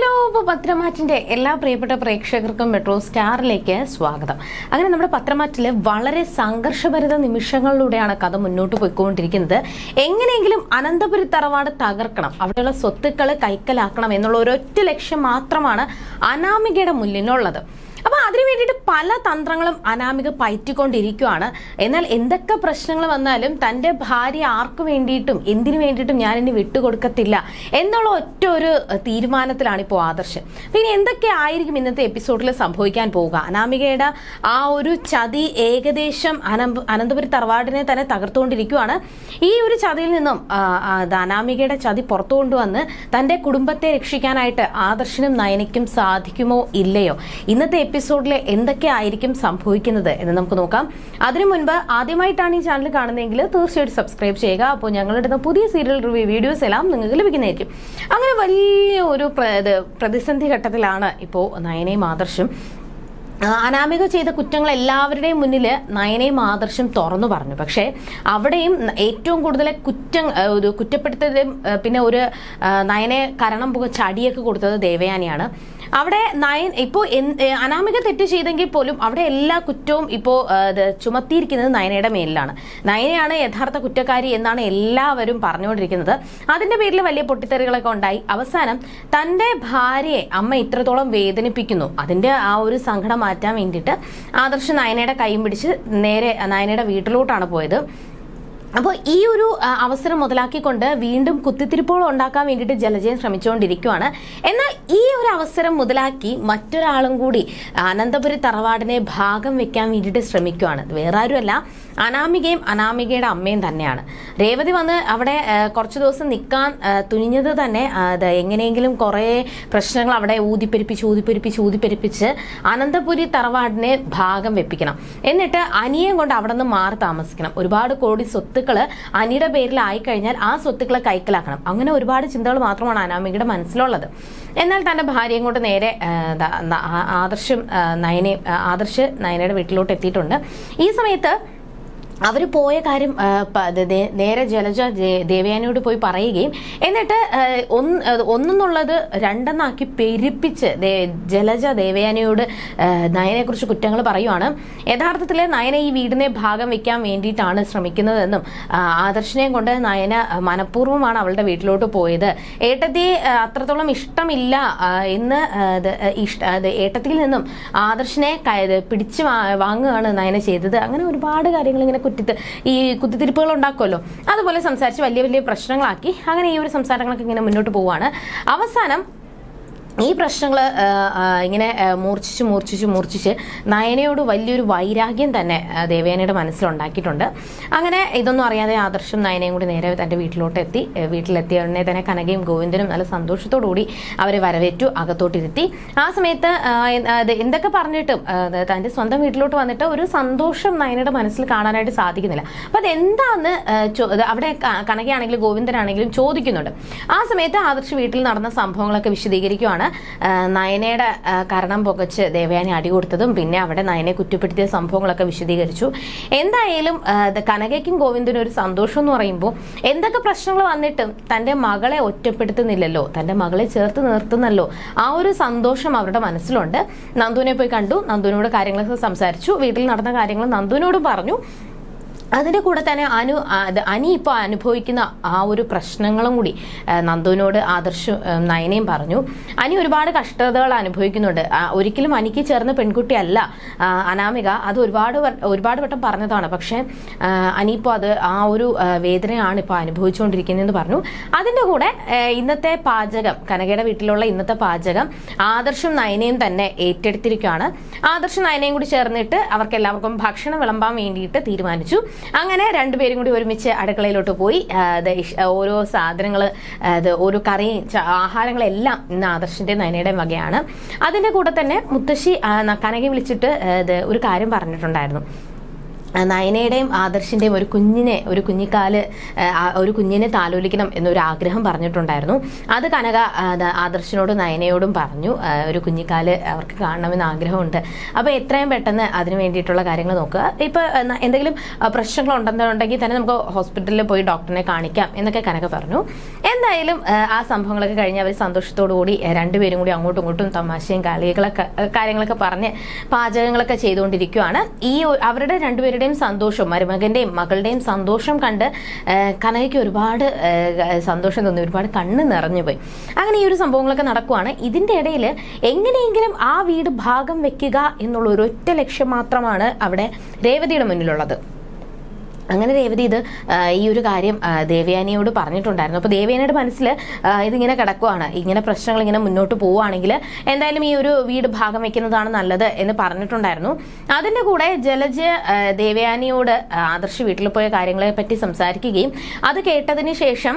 hello ഇപ്പോൾ പത്രമാറ്റിന്റെ എല്ലാ പ്രിയപ്പെട്ട പ്രേക്ഷകർക്കും മെട്രോ സ്റ്റാറിലേക്ക് സ്വാഗതം അങ്ങനെ നമ്മുടെ പത്രമാറ്റില് വളരെ സംഘർഷഭരിത നിമിഷങ്ങളിലൂടെയാണ് കഥ മുന്നോട്ട് പോയിക്കൊണ്ടിരിക്കുന്നത് എങ്ങനെയെങ്കിലും അനന്തപുരി തറവാട് തകർക്കണം അവിടെയുള്ള സ്വത്തുക്കൾ കൈക്കലാക്കണം എന്നുള്ള ഒരൊറ്റ ലക്ഷ്യം മാത്രമാണ് അനാമികയുടെ മുന്നിലുള്ളത് അപ്പൊ അതിനു വേണ്ടിയിട്ട് പല തന്ത്രങ്ങളും അനാമിക പയറ്റിക്കൊണ്ടിരിക്കുകയാണ് എന്നാൽ എന്തൊക്കെ പ്രശ്നങ്ങൾ വന്നാലും തന്റെ ഭാര്യ ആർക്കു വേണ്ടിയിട്ടും എന്തിനു വേണ്ടിയിട്ടും ഞാൻ ഇനി വിട്ടുകൊടുക്കത്തില്ല എന്നുള്ള ഒറ്റ ഒരു ഏഹ്, തീരുമാനത്തിലാണ് ഇപ്പോൾ ആദർശ് പിന്നെ എന്തൊക്കെ ആയിരിക്കും ഇന്നത്തെ എപ്പിസോഡിൽ സംഭവിക്കാൻ പോവുക അനാമികയുടെ ആ ഒരു ചതി ഏകദേശം അനന്ത അനന്തപുരി തറവാടിനെ തന്നെ തകർത്തുകൊണ്ടിരിക്കുകയാണ് ഈ ഒരു ചതിയിൽ നിന്നും ആ, ആ, ഇത് അനാമികയുടെ ചതി പുറത്തു കൊണ്ടുവന്ന് തന്റെ കുടുംബത്തെ രക്ഷിക്കാനായിട്ട് ആദർശനും നയനയ്ക്കും സാധിക്കുമോ ഇല്ലയോ ഇന്നത്തെ എപ്പിസോഡിൽ എന്തൊക്കെ ആയിരിക്കും സംഭവിക്കുന്നത് എന്ന് നമുക്ക് നോക്കാം അതിനു മുൻപ് ആദ്യമായിട്ടാണ് ഈ ചാനൽ കാണുന്നതെങ്കിൽ തീർച്ചയായിട്ടും സബ്സ്ക്രൈബ് ചെയ്യുക അപ്പോൾ ഞങ്ങളുടെ പുതിയ സീരിയൽ റിവ്യൂ വീഡിയോസ് എല്ലാം നിങ്ങൾക്ക് ലഭിക്കുന്നതായിരിക്കും അങ്ങനെ വലിയ ഒരു പ്ര- ഇത് പ്രതിസന്ധി ഘട്ടത്തിലാണ് ഇപ്പോൾ നയനയും ആദർശും ആ, അനാമിക ചെയ്ത കുറ്റങ്ങൾ എല്ലാവരുടെയും മുന്നിൽ നയനയും ആദർശം തുറന്നു പറഞ്ഞു പക്ഷേ അവിടെയും ന- ഏറ്റവും കൂടുതൽ കുറ്റം ആ, ഒരു കുറ്റപ്പെടുത്തതും ആ, പിന്നെ ഒരു ആ, നയനെ കരണം പുകച്ച് അടിയൊക്കെ കൊടുത്തത് ദേവയാനിയാണ് അവിടെ നയൻ ഇപ്പോൾ അനാമിക തെറ്റ് ചെയ്തെങ്കിൽ പോലും അവിടെ എല്ലാ കുറ്റവും ഇപ്പോൾ ഇത് ചുമത്തിയിരിക്കുന്നത് നയനയുടെ മേലിലാണ് നയനയാണ് യഥാർത്ഥ കുറ്റക്കാരി എന്നാണ് എല്ലാവരും പറഞ്ഞുകൊണ്ടിരിക്കുന്നത് അതിന്റെ പേരിൽ വലിയ പൊട്ടിത്തെറികളൊക്കെ ഉണ്ടായി അവസാനം തന്റെ ഭാര്യയെ അമ്മ ഇത്രത്തോളം വേദനിപ്പിക്കുന്നു അതിന്റെ ആ ഒരു സങ്കടം മാറ്റാൻ വേണ്ടിയിട്ട് ആദർശ് നയനയുടെ കൈയും പിടിച്ച് നേരെ നയനയുടെ വീട്ടിലോട്ടാണ് പോയത് അപ്പോൾ ഈ ഒരു ആ, അവസരം മുതലാക്കിക്കൊണ്ട് വീണ്ടും കുത്തിത്തിരിപ്പുകൾ ഉണ്ടാക്കാൻ വേണ്ടിയിട്ട് ജലജയൻ ശ്രമിച്ചുകൊണ്ടിരിക്കുകയാണ് എന്നാൽ ഈ ഒരു അവസരം മുതലാക്കി മറ്റൊരാളും കൂടി അനന്തപുരി തറവാടിനെ ഭാഗം വെക്കാൻ വേണ്ടിയിട്ട് ശ്രമിക്കുകയാണ് ഇത് വേറെ ആരുമല്ല അനാമികയും അനാമികയുടെ അമ്മയും തന്നെയാണ് രേവതി വന്ന് അവിടെ ആ, കുറച്ച് ദിവസം നിൽക്കാൻ ആ, തുനിഞ്ഞത് തന്നെ ആ, അത് എങ്ങനെയെങ്കിലും കുറേ പ്രശ്നങ്ങൾ അവിടെ ഊതിപ്പെരിപ്പിച്ച് ഊതിപ്പെരിപ്പിച്ച് ഊതിപ്പെരിപ്പിച്ച് അനന്തപുരി തറവാടിനെ ഭാഗം വെപ്പിക്കണം എന്നിട്ട് അനിയം കൊണ്ട് അവിടെ നിന്ന് മാറി താമസിക്കണം ഒരുപാട് കോടി സ്വത്തുക്കള് അനിയുടെ പേരിലായി കഴിഞ്ഞാൽ ആ സ്വത്തുക്കളെ കൈക്കലാക്കണം അങ്ങനെ ഒരുപാട് ചിന്തകൾ മാത്രമാണ് അനാമികയുടെ മനസ്സിലുള്ളത് എന്നാൽ തന്റെ ഭാര്യയും കൊണ്ട് നേരെ ആ, ദാ- ദാ- ആ- ആദർശും ആ, നയനയും ആ, ആദർശ് നയനയുടെ വീട്ടിലോട്ട് എത്തിയിട്ടുണ്ട് ഈ സമയത്ത് അവർ പോയ കാര്യം ആ, പ- ദേ- ദേ- നേരെ ജലജ ദേ- ദേവയാനിയോട് പോയി പറയുകയും എന്നിട്ട് ആ, ഒന്ന് ആ, ഒന്നെന്നുള്ളത് രണ്ടെന്നാക്കി പെരുപ്പിച്ച് ദേ- ജലജ ദേവയാനിയോട് ആ, നയനെക്കുറിച്ച് കുറ്റങ്ങൾ പറയുവാണ് യഥാർത്ഥത്തിൽ നയന ഈ വീടിനെ ഭാഗം വെക്കാൻ വേണ്ടിയിട്ടാണ് ശ്രമിക്കുന്നതെന്നും ആ, ആദർശിനെയും കൊണ്ട് നയന മനഃപൂർവ്വമാണ് അവളുടെ വീട്ടിലോട്ട് പോയത് ഏട്ടത്തിയെ ആ, അത്രത്തോളം ഇഷ്ടമില്ല ആ, എന്ന് ആ, ഇത്, ആ, ഇഷ്ട അത് ഏട്ടത്തിയിൽ നിന്നും ആദർശിനെ ക- ഇത് പിടിച്ചു വാ- വാങ്ങുകയാണ് നയന ചെയ്തത് അങ്ങനെ ഒരുപാട് കാര്യങ്ങൾ ഇങ്ങനെ കുറ്റിത്ത് ഈ കുത്തിത്തിരിപ്പുകൾ ഉണ്ടാക്കുമല്ലോ അതുപോലെ സംസാരിച്ച് വലിയ വലിയ പ്രശ്നങ്ങളാക്കി അങ്ങനെ ഈ ഒരു സംസാരങ്ങളൊക്കെ ഇങ്ങനെ മുന്നോട്ട് പോവുകയാണ് അവസാനം ഈ പ്രശ്നങ്ങൾ ഇങ്ങനെ ആ, മൂർച്ഛിച്ച് മൂർച്ഛിച്ച് മൂർച്ഛിച്ച് നയനയോട് വലിയൊരു വൈരാഗ്യം തന്നെ ആ, ദേവയാനിയുടെ മനസ്സിലുണ്ടാക്കിയിട്ടുണ്ട് അങ്ങനെ ഇതൊന്നും അറിയാതെ ആദർശം നയനയും കൂടി നേരെ തൻ്റെ വീട്ടിലോട്ട് എത്തി ആ, വീട്ടിലെത്തിയ ഉടനെ തന്നെ കനകയും ഗോവിന്ദനും നല്ല സന്തോഷത്തോടു കൂടി അവരെ വരവേറ്റു അകത്തോട്ടിരുത്തി ആ സമയത്ത് ആ, എ- അത് എന്തൊക്കെ പറഞ്ഞിട്ടും ആ, അത് തൻ്റെ സ്വന്തം വീട്ടിലോട്ട് വന്നിട്ട് ഒരു സന്തോഷം നയനയുടെ മനസ്സിൽ കാണാനായിട്ട് സാധിക്കുന്നില്ല അപ്പൊ അതെന്താന്ന് ആ, ചോ- അത് അവിടെ ക- കനകയാണെങ്കിലും ഗോവിന്ദനാണെങ്കിലും ചോദിക്കുന്നുണ്ട് ആ സമയത്ത് ആദർശ് വീട്ടിൽ നടന്ന സംഭവങ്ങളൊക്കെ വിശദീകരിക്കുവാണ് ആ, നയനയുടെ ആ, കരണം പുകച്ച് ദേവയാനി അടി കൊടുത്തതും പിന്നെ അവിടെ നയനെ കുറ്റപ്പെടുത്തിയ സംഭവങ്ങളൊക്കെ വിശദീകരിച്ചു എന്തായാലും ആ, ഇത് കനകയ്ക്കും ഗോവിന്ദനും ഒരു സന്തോഷം എന്ന് പറയുമ്പോൾ എന്തൊക്കെ പ്രശ്നങ്ങൾ വന്നിട്ടും തന്റെ മകളെ ഒറ്റപ്പെടുത്തുന്നില്ലല്ലോ തന്റെ മകളെ ചേർത്ത് നിർത്തുന്നല്ലോ ആ ഒരു സന്തോഷം അവരുടെ മനസ്സിലുണ്ട് നന്ദുവിനെ പോയി കണ്ടു നന്ദുവിനോട് കാര്യങ്ങളൊക്കെ സംസാരിച്ചു വീട്ടിൽ നടന്ന കാര്യങ്ങൾ നന്ദുവിനോട് പറഞ്ഞു അതിന്റെ കൂടെ തന്നെ അനു ആ, അത് അനി ഇപ്പോൾ അനുഭവിക്കുന്ന ആ ഒരു പ്രശ്നങ്ങളും കൂടി ആ, നന്ദുവിനോട് ആദർശ് ആ, നയനയും പറഞ്ഞു അനി ഒരുപാട് കഷ്ടതകൾ അനുഭവിക്കുന്നുണ്ട് ആ, ഒരിക്കലും അനിക്ക് ചേർന്ന പെൺകുട്ടിയല്ല ആ, അനാമിക അത് ഒരുപാട് വ- ഒരുപാട് വട്ടം പറഞ്ഞതാണ് പക്ഷേ ആ, അനി ഇപ്പോൾ അത് ആ ഒരു ആ, വേദനയാണ് ഇപ്പോൾ അനുഭവിച്ചുകൊണ്ടിരിക്കുന്നതെന്ന് പറഞ്ഞു അതിന്റെ കൂടെ ആ, ഇന്നത്തെ പാചകം കനകയുടെ വീട്ടിലുള്ള ഇന്നത്തെ പാചകം ആദർശും നയനയും തന്നെ ഏറ്റെടുത്തിരിക്കുകയാണ് ആദർശും നയനയും കൂടി ചേർന്നിട്ട് അവർക്ക് എല്ലാവർക്കും ഭക്ഷണം വിളമ്പാൻ വേണ്ടിയിട്ട് തീരുമാനിച്ചു അങ്ങനെ രണ്ടുപേരും കൂടി ഒരുമിച്ച് അടുക്കളയിലോട്ട് പോയി ആ, അത് ഇഷ്- ഓരോ സാധനങ്ങൾ അത് ഓരോ കറിയും ച- ആഹാരങ്ങളെല്ലാം ഇന്ന് ആദർശിന്റെ നയനയുടെയും വകയാണ് അതിന്റെ കൂടെ തന്നെ മുത്തശ്ശി ആ, ന- കനകയെ വിളിച്ചിട്ട് ആ, ഇത് ഒരു കാര്യം പറഞ്ഞിട്ടുണ്ടായിരുന്നു ആ, നയനയുടെയും ആദർശിന്റെയും ഒരു കുഞ്ഞിനെ ഒരു കുഞ്ഞിക്കാല് ആ, ആ, ഒരു കുഞ്ഞിനെ താലോലിക്കണം എന്നൊരു ആഗ്രഹം പറഞ്ഞിട്ടുണ്ടായിരുന്നു അത് കനക ആ, ദ- ആദർശിനോട് നയനയോടും പറഞ്ഞു ആ, ഒരു കുഞ്ഞിക്കാല് അവർക്ക് കാണണമെന്ന് ആഗ്രഹമുണ്ട് അപ്പോൾ എത്രയും പെട്ടെന്ന് അതിന് വേണ്ടിയിട്ടുള്ള കാര്യങ്ങൾ നോക്കുക ഇപ്പോൾ എന്തെങ്കിലും ആ, പ്രശ്നങ്ങൾ ഉണ്ടെന്നുണ്ടെങ്കിൽ തന്നെ നമുക്ക് ഹോസ്പിറ്റലിൽ പോയി ഡോക്ടറിനെ കാണിക്കാം എന്നൊക്കെ കനക പറഞ്ഞു എന്തായാലും ആ, ആ സംഭവങ്ങളൊക്കെ കഴിഞ്ഞ് അവർ സന്തോഷത്തോടു കൂടി ആ, രണ്ടുപേരും കൂടി അങ്ങോട്ടും ഇങ്ങോട്ടും തമാശയും കളികളൊക്കെ ആ, കാര്യങ്ങളൊക്കെ പറഞ്ഞ് പാചകങ്ങളൊക്കെ ചെയ്തുകൊണ്ടിരിക്കുകയാണ് ഈ ഒ- അവരുടെ രണ്ടുപേരുടെയും സന്തോഷം മരുമകന്റെയും മകളുടെയും സന്തോഷം കണ്ട് ആ, കനകയ്ക്ക് ഒരുപാട് ആ, സന്തോഷം തോന്നി ഒരുപാട് കണ്ണ് നിറഞ്ഞു പോയി അങ്ങനെ ഈ ഒരു സംഭവങ്ങളൊക്കെ നടക്കുവാണ് ഇതിന്റെ ഇടയിൽ എങ്ങനെയെങ്കിലും ആ വീട് ഭാഗം വെക്കുക എന്നുള്ള ഒരു ഒറ്റ ലക്ഷ്യം മാത്രമാണ് അവിടെ രേവതിയുടെ മുന്നിലുള്ളത് അങ്ങനെ രേവതി ഇത് ആ, ഈ ഒരു കാര്യം ആ, ദേവയാനിയോട് പറഞ്ഞിട്ടുണ്ടായിരുന്നു അപ്പോൾ ദേവയാനിയുടെ മനസ്സിൽ ആ, ഇതിങ്ങനെ കിടക്കുവാണ് ഇങ്ങനെ പ്രശ്നങ്ങൾ ഇങ്ങനെ മുന്നോട്ട് പോവുകയാണെങ്കിൽ എന്തായാലും ഈ ഒരു വീട് ഭാഗം വെക്കുന്നതാണ് നല്ലത് എന്ന് പറഞ്ഞിട്ടുണ്ടായിരുന്നു അതിന്റെ കൂടെ ജലജ ആ, ദേവയാനിയോട് ആ, ആദർശ് വീട്ടിൽ പോയ കാര്യങ്ങളെ പറ്റി സംസാരിക്കുകയും അത് കേട്ടതിന് ശേഷം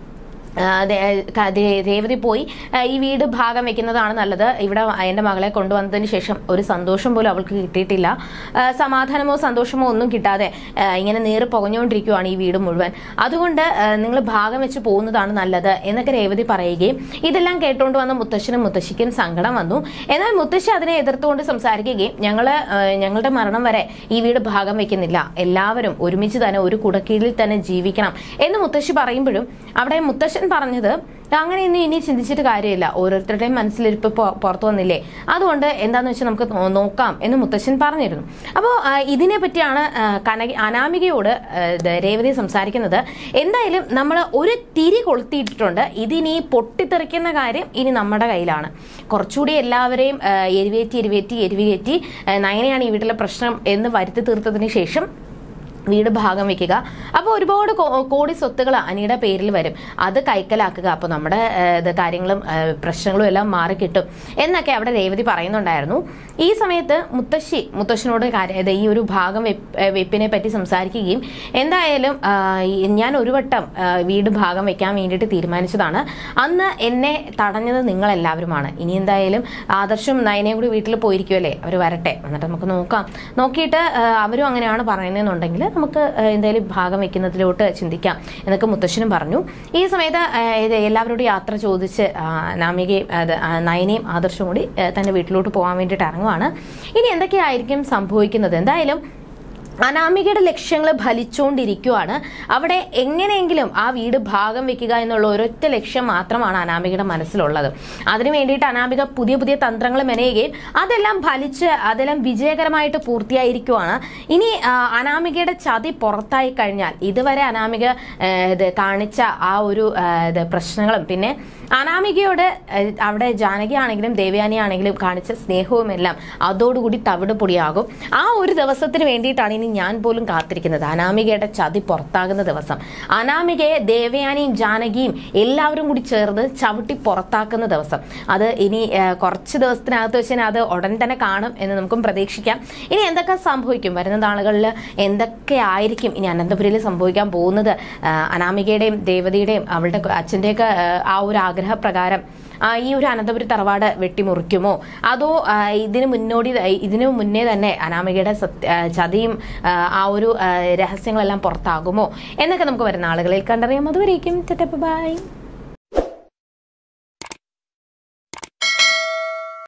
ആ, ദേ- ക- ദേ- രേവതി പോയി ആ, ഈ വീട് ഭാഗം വെക്കുന്നതാണ് നല്ലത് ഇവിടെ എൻ്റെ മകളെ കൊണ്ടുവന്നതിന് ശേഷം ഒരു സന്തോഷം പോലും അവൾക്ക് കിട്ടിയിട്ടില്ല ആ, സമാധാനമോ സന്തോഷമോ ഒന്നും കിട്ടാതെ ആ, ഇങ്ങനെ നേര് പുകഞ്ഞുകൊണ്ടിരിക്കുകയാണ് ഈ വീട് മുഴുവൻ അതുകൊണ്ട് നിങ്ങൾ ഭാഗം വെച്ച് പോകുന്നതാണ് നല്ലത് എന്നൊക്കെ രേവതി പറയുകയും ഇതെല്ലാം കേട്ടുകൊണ്ട് വന്ന മുത്തശ്ശനും മുത്തശ്ശിക്കും സങ്കടം വന്നു എന്നാൽ മുത്തശ്ശി അതിനെ എതിർത്തുകൊണ്ട് സംസാരിക്കുകയും ഞങ്ങള് ആ, ഞങ്ങളുടെ മരണം വരെ ഈ വീട് ഭാഗം വെക്കുന്നില്ല എല്ലാവരും ഒരുമിച്ച് തന്നെ ഒരു കുടക്കീഴിൽ തന്നെ ജീവിക്കണം എന്ന് മുത്തശ്ശി പറയുമ്പോഴും അവിടെ മുത്തശ്ശൻ പറഞ്ഞത് അങ്ങനെയൊന്നും ഇനി ചിന്തിച്ചിട്ട് കാര്യമില്ല ഓരോരുത്തരുടെയും മനസ്സിലിരിപ്പ് പൊ- പുറത്തു വന്നില്ലേ അതുകൊണ്ട് എന്താന്ന് വെച്ചാൽ നമുക്ക് നോ- നോക്കാം എന്ന് മുത്തശ്ശൻ പറഞ്ഞിരുന്നു അപ്പോൾ ഇതിനെ പറ്റിയാണ് ആ, കനക അനാമികയോട് ആ, ഇത് രേവതി സംസാരിക്കുന്നത് എന്തായാലും നമ്മൾ ഒരു തിരി കൊളുത്തിയിട്ടുണ്ട് ഇതിനി പൊട്ടിത്തെറിക്കുന്ന കാര്യം ഇനി നമ്മുടെ കയ്യിലാണ് കുറച്ചുകൂടി എല്ലാവരെയും ആ, എരിവേറ്റി എരിവേറ്റി എരിവേറ്റി ആ, നയനയാണ് ഈ വീട്ടിലെ പ്രശ്നം എന്ന് വരുത്തി തീർത്തതിന് ശേഷം വീട് ഭാഗം വെക്കുക അപ്പോൾ ഒരുപാട് കോ- കോടി സ്വത്തുകൾ അനിയുടെ പേരിൽ വരും അത് കൈക്കലാക്കുക അപ്പോൾ നമ്മുടെ ഏഹ്, ഇത് കാര്യങ്ങളും ഏഹ്, പ്രശ്നങ്ങളും എല്ലാം മാറിക്കിട്ടും എന്നൊക്കെ അവിടെ രേവതി പറയുന്നുണ്ടായിരുന്നു ഈ സമയത്ത് മുത്തശ്ശി മുത്തശ്ശനോട് കാര്യം ഇത് ഈ ഒരു ഭാഗം വെപ്പ് ഏഹ്, വെപ്പിനെ പറ്റി സംസാരിക്കുകയും എന്തായാലും ആ, ഈ- ഞാൻ ഒരു വട്ടം ആ, വീട് ഭാഗം വെക്കാൻ വേണ്ടിയിട്ട് തീരുമാനിച്ചതാണ് അന്ന് എന്നെ തടഞ്ഞത് നിങ്ങളെല്ലാവരുമാണ് ഇനി എന്തായാലും ആദർശം നയനയും കൂടി വീട്ടിൽ പോയിരിക്കുമല്ലേ അവർ വരട്ടെ എന്നിട്ട് നമുക്ക് നോക്കാം നോക്കിയിട്ട് ആ, അവരും അങ്ങനെയാണ് പറയുന്നതെന്നുണ്ടെങ്കിൽ നമുക്ക് ആ, എന്തായാലും ഭാഗം വെക്കുന്നതിലോട്ട് ചിന്തിക്കാം എന്നൊക്കെ മുത്തശ്ശനും പറഞ്ഞു ഈ സമയത്ത് ആ, ഇത് എല്ലാവരോടും യാത്ര ചോദിച്ച് ആ, നാമികയും അത്, ആ, നയനയും ആദർശവും കൂടി ആ, തന്റെ വീട്ടിലോട്ട് പോകാൻ വേണ്ടിയിട്ട് ഇറങ്ങുവാണ് ഇനി എന്തൊക്കെയായിരിക്കും സംഭവിക്കുന്നത് എന്തായാലും അനാമികയുടെ ലക്ഷ്യങ്ങൾ ഫലിച്ചുകൊണ്ടിരിക്കുവാണ് അവിടെ എങ്ങനെയെങ്കിലും ആ വീട് ഭാഗം വെക്കുക എന്നുള്ള ഒരൊറ്റ ലക്ഷ്യം മാത്രമാണ് അനാമികയുടെ മനസ്സിലുള്ളത് അതിനു വേണ്ടിയിട്ട് അനാമിക പുതിയ പുതിയ തന്ത്രങ്ങൾ മെനയുകയും അതെല്ലാം ഫലിച്ച് അതെല്ലാം വിജയകരമായിട്ട് പൂർത്തിയായിരിക്കുവാണ് ഇനി ആ, അനാമികയുടെ ചതി പുറത്തായി കഴിഞ്ഞാൽ ഇതുവരെ അനാമിക ആ, ഇത് കാണിച്ച ആ ഒരു ആ, ഇത് പ്രശ്നങ്ങളും പിന്നെ അനാമികയോട് ആ, അവിടെ ജാനകി ആണെങ്കിലും ദേവയാനി ആണെങ്കിലും കാണിച്ച സ്നേഹവും എല്ലാം അതോടുകൂടി തവിട് പൊടിയാകും ആ ഒരു ദിവസത്തിന് വേണ്ടിയിട്ടാണ് ഇനി ഞാൻ പോലും കാത്തിരിക്കുന്നത് അനാമികയുടെ ചതി പുറത്താകുന്ന ദിവസം അനാമികയെ ദേവയാനിയും ജാനകിയും എല്ലാവരും കൂടി ചേർന്ന് ചവിട്ടി പുറത്താക്കുന്ന ദിവസം അത് ഇനി ആ, കുറച്ച് ദിവസത്തിനകത്ത് വെച്ച് തന്നെ അത് ഉടൻ തന്നെ കാണും എന്ന് നമുക്കും പ്രതീക്ഷിക്കാം ഇനി എന്തൊക്കെ സംഭവിക്കും വരുന്ന നാളുകളിൽ എന്തൊക്കെ ആയിരിക്കും ഇനി അനന്തപുരിയിൽ സംഭവിക്കാൻ പോകുന്നത് ആ, അനാമികയുടെയും ദേവതയുടെയും അവളുടെ അച്ഛൻ്റെയൊക്കെ ആ, ആ ഒരു ആഗ്രഹപ്രകാരം ആ, ഈ ഒരു അനന്തപുരി തറവാട് വെട്ടിമുറിക്കുമോ അതോ ആ, ഇതിന് മുന്നോടി ഇതിനു മുന്നേ തന്നെ അനാമികയുടെ സത്യ ആ, ചതിയും ആ, ആ ഒരു ആ, രഹസ്യങ്ങളെല്ലാം പുറത്താകുമോ എന്നൊക്കെ നമുക്ക് വരുന്ന ആളുകളിൽ കണ്ടറിയാം അതുവരേക്കും ബൈ